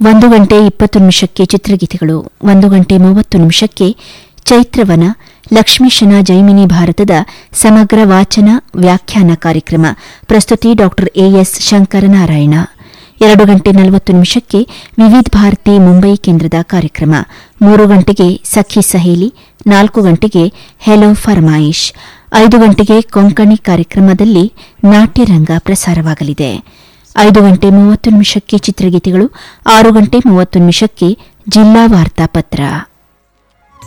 ಒಂದು ಗಂಟೆ ಇಪ್ಪತ್ತು ನಿಮಿಷಕ್ಕೆ ಚಿತ್ರಗೀತೆಗಳು ಒಂದು ಗಂಟೆ ಮೂವತ್ತು ನಿಮಿಷಕ್ಕೆ ಚೈತ್ರವನ ಲಕ್ಷ್ಮೀಶನ ಜೈಮಿನಿ ಭಾರತದ ಸಮಗ್ರ ವಾಚನ ವ್ಯಾಖ್ಯಾನ ಕಾರ್ಯಕ್ರಮ ಪ್ರಸ್ತುತಿ ಡಾ ಎಎಸ್ ಶಂಕರನಾರಾಯಣ ಎರಡು ಗಂಟೆ ನಲವತ್ತು ನಿಮಿಷಕ್ಕೆ ವಿವಿಧ ಭಾರತಿ ಮುಂಬೈ ಕೇಂದ್ರದ ಕಾರ್ಯಕ್ರಮ ಮೂರು ಗಂಟೆಗೆ ಸಖಿ ಸಹೇಲಿ ನಾಲ್ಕು ಗಂಟೆಗೆ ಹೆಲೋ ಫರ್ಮಾಯಿಶ್ ಐದು ಗಂಟೆಗೆ ಕೊಂಕಣಿ ಕಾರ್ಯಕ್ರಮದಲ್ಲಿ ನಾಟ್ಯರಂಗ ಪ್ರಸಾರವಾಗಲಿದೆ ಐದು ಗಂಟೆ ಮೂವತ್ತು ನಿಮಿಷಕ್ಕೆ ಚಿತ್ರಗೀತೆಗಳು ಆರು ಗಂಟೆ ಮೂವತ್ತು ನಿಮಿಷಕ್ಕೆ ಜಿಲ್ಲಾ ವಾರ್ತಾಪತ್ರ